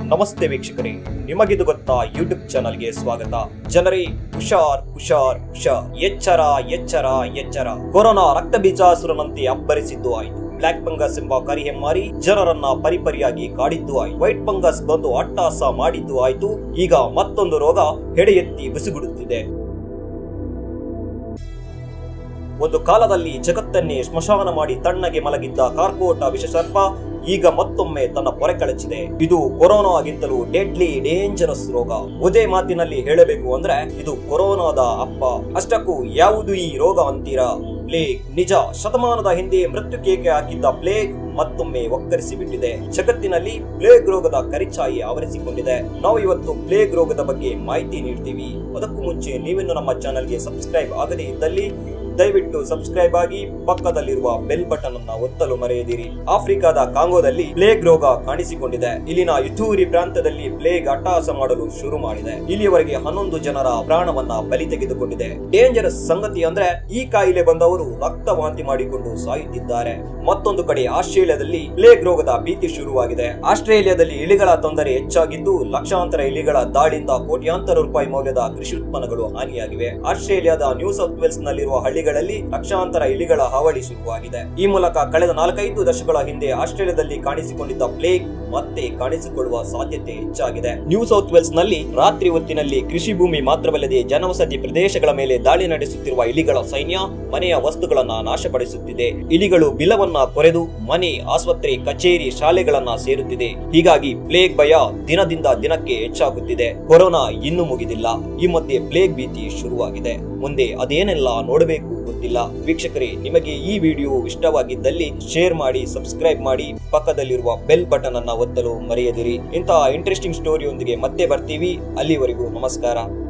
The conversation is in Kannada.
ನಮಸ್ತೆ ವೀಕ್ಷಕರೇ ನಿಮಗಿದು ಗೊತ್ತಾ ಯೂಟ್ಯೂಬ್ ಚಾನಲ್ಗೆ ಸ್ವಾಗತ ಜನರೇ ಹುಷಾರ್ ಹುಷಾರ್ ಹುಷಾರ್ ಎಚ್ಚರ ಎಚ್ಚರ ಎಚ್ಚರ ಕೊರೋನಾ ರಕ್ತ ಬೀಜಾಸುರನಂತೆ ಅಬ್ಬರಿಸಿದ್ದು ಆಯಿತು ಬ್ಲಾಕ್ ಫಂಗಸ್ ಎಂಬ ಕರಿಹೆಮ್ಮಾರಿ ಜನರನ್ನ ಪರಿಪರಿಯಾಗಿ ಕಾಡಿದ್ದು ಆಯ್ತು ವೈಟ್ ಫಂಗಸ್ ಬಂದು ಅಟ್ಟಹಾಸ ಮಾಡಿದ್ದು ಆಯ್ತು ಈಗ ಮತ್ತೊಂದು ರೋಗ ಹೆಡೆ ಎತ್ತಿ ಬಿಸಿಗುಡುತ್ತಿದೆ ಒಂದು ಕಾಲದಲ್ಲಿ ಜಗತ್ತನ್ನೇ ಸ್ಮಶಾನ ಮಾಡಿ ತಣ್ಣಗೆ ಮಲಗಿದ್ದ ಕಾರ್ಕೋಟ ವಿಷಸರ್ಪ ಈಗ ಮತ್ತೊಮ್ಮೆ ತನ್ನ ಪೊರೆ ಕಳಚಿದೆ ಇದು ಕೊರೋನಾಗಿಂತಲೂ ಡೆಡ್ಲಿ ಡೇಂಜರಸ್ ರೋಗ ಒಂದೇ ಮಾತಿನಲ್ಲಿ ಹೇಳಬೇಕು ಅಂದ್ರೆ ಇದು ಕೊರೋನಾದ ಅಪ್ಪ ಅಷ್ಟಕ್ಕೂ ಯಾವುದು ಈ ರೋಗ ಅಂತೀರಾ ಪ್ಲೇಗ್ ನಿಜ ಶತಮಾನದ ಹಿಂದೆ ಮೃತ್ಯು ಕೇಕೆ ಹಾಕಿದ್ದ ಪ್ಲೇಗ್ ಮತ್ತೊಮ್ಮೆ ಒಕ್ಕರಿಸಿ ಬಿಟ್ಟಿದೆ ಜಗತ್ತಿನಲ್ಲಿ ಪ್ಲೇಗ್ ರೋಗದ ಕರಿಚಾಯಿ ಆವರಿಸಿಕೊಂಡಿದೆ ನಾವು ಇವತ್ತು ಪ್ಲೇಗ್ ರೋಗದ ಬಗ್ಗೆ ಮಾಹಿತಿ ನೀಡ್ತೀವಿ ಅದಕ್ಕೂ ಮುಂಚೆ ನೀವಿನ್ನು ನಮ್ಮ ಚಾನೆಲ್ಗೆ ಸಬ್ಸ್ಕ್ರೈಬ್ ಆಗದೇ ಇದ್ದಲ್ಲಿ ದಯವಿಟ್ಟು ಸಬ್ಸ್ಕ್ರೈಬ್ ಆಗಿ ಪಕ್ಕದಲ್ಲಿರುವ ಬೆಲ್ ಬಟನ್ ಅನ್ನ ಒತ್ತಲು ಮರೆಯದಿರಿ ಆಫ್ರಿಕಾದ ಕಾಂಗೋದಲ್ಲಿ ಪ್ಲೇಗ್ ರೋಗ ಕಾಣಿಸಿಕೊಂಡಿದೆ ಇಲ್ಲಿನ ಇಥೂರಿ ಪ್ರಾಂತ್ಯದಲ್ಲಿ ಪ್ಲೇಗ್ ಅಟ್ಟಹಾಸ ಮಾಡಲು ಶುರು ಮಾಡಿದೆ ಇಲ್ಲಿಯವರೆಗೆ ಹನ್ನೊಂದು ಜನರ ಪ್ರಾಣವನ್ನ ಬಲಿ ತೆಗೆದುಕೊಂಡಿದೆ ಡೇಂಜರಸ್ ಸಂಗತಿ ಅಂದ್ರೆ ಈ ಕಾಯಿಲೆ ಬಂದವರು ರಕ್ತ ವಾಂತಿ ಮಾಡಿಕೊಂಡು ಸಾಯುತ್ತಿದ್ದಾರೆ ಮತ್ತೊಂದು ಕಡೆ ಆಸ್ಟ್ರೇಲಿಯಾದಲ್ಲಿ ಪ್ಲೇಗ್ ರೋಗದ ಭೀತಿ ಶುರುವಾಗಿದೆ ಆಸ್ಟ್ರೇಲಿಯಾದಲ್ಲಿ ಇಲಿಗಳ ತೊಂದರೆ ಹೆಚ್ಚಾಗಿದ್ದು ಲಕ್ಷಾಂತರ ಇಲಿಗಳ ದಾಳಿಯಿಂದ ಕೋಟ್ಯಾಂತರ ರೂಪಾಯಿ ಮೌಲ್ಯದ ಕೃಷಿ ಉತ್ಪನ್ನಗಳು ಹಾನಿಯಾಗಿವೆ ಆಸ್ಟ್ರೇಲಿಯಾದ ನ್ಯೂ ಸೌತ್ ವೇಲ್ಸ್ ನಲ್ಲಿರುವ ಹಳ್ಳಿಗಳಲ್ಲಿ ಲಕ್ಷಾಂತರ ಇಲಿಗಳ ಹಾವಳಿ ಶುರುವಾಗಿದೆ ಈ ಮೂಲಕ ಕಳೆದ ನಾಲ್ಕೈದು ದಶಕಗಳ ಹಿಂದೆ ಆಸ್ಟ್ರೇಲಿಯಾದಲ್ಲಿ ಕಾಣಿಸಿಕೊಂಡಿದ್ದ ಪ್ಲೇಗ್ ಮತ್ತೆ ಕಾಣಿಸಿಕೊಳ್ಳುವ ಸಾಧ್ಯತೆ ಹೆಚ್ಚಾಗಿದೆ ನ್ಯೂ ಸೌತ್ ವೇಲ್ಸ್ ನಲ್ಲಿ ರಾತ್ರಿ ಹೊತ್ತಿನಲ್ಲಿ ಕೃಷಿ ಭೂಮಿ ಮಾತ್ರವಲ್ಲದೆ ಜನವಸತಿ ಪ್ರದೇಶಗಳ ಮೇಲೆ ದಾಳಿ ನಡೆಸುತ್ತಿರುವ ಇಲಿಗಳ ಸೈನ್ಯ ಮನೆಯ ವಸ್ತುಗಳನ್ನ ನಾಶಪಡಿಸುತ್ತಿದೆ ಇಲಿಗಳು ಬಿಲವನ್ನ ಕೊರೆದು ಮನೆ ಆಸ್ಪತ್ರೆ ಕಚೇರಿ ಶಾಲೆಗಳನ್ನ ಸೇರುತ್ತಿದೆ ಹೀಗಾಗಿ ಪ್ಲೇಗ್ ಭಯ ದಿನದಿಂದ ದಿನಕ್ಕೆ ಹೆಚ್ಚಾಗುತ್ತಿದೆ ಕೊರೋನಾ ಇನ್ನೂ ಮುಗಿದಿಲ್ಲ ಈ ಮಧ್ಯೆ ಪ್ಲೇಗ್ ಭೀತಿ ಶುರುವಾಗಿದೆ ಮುಂದೆ ಅದೇನೆಲ್ಲ ನೋಡಬೇಕು ಗೊತ್ತಿಲ್ಲ ವೀಕ್ಷಕರೇ ನಿಮಗೆ ಈ ವಿಡಿಯೋ ಇಷ್ಟವಾಗಿದ್ದಲ್ಲಿ ಶೇರ್ ಮಾಡಿ ಸಬ್ಸ್ಕ್ರೈಬ್ ಮಾಡಿ ಪಕ್ಕದಲ್ಲಿರುವ ಬೆಲ್ ಬಟನ್ ಅನ್ನ ಒತ್ತಲು ಮರೆಯದಿರಿ ಇಂತಹ ಇಂಟ್ರೆಸ್ಟಿಂಗ್ ಸ್ಟೋರಿಯೊಂದಿಗೆ ಮತ್ತೆ ಬರ್ತೀವಿ ಅಲ್ಲಿವರೆಗೂ ನಮಸ್ಕಾರ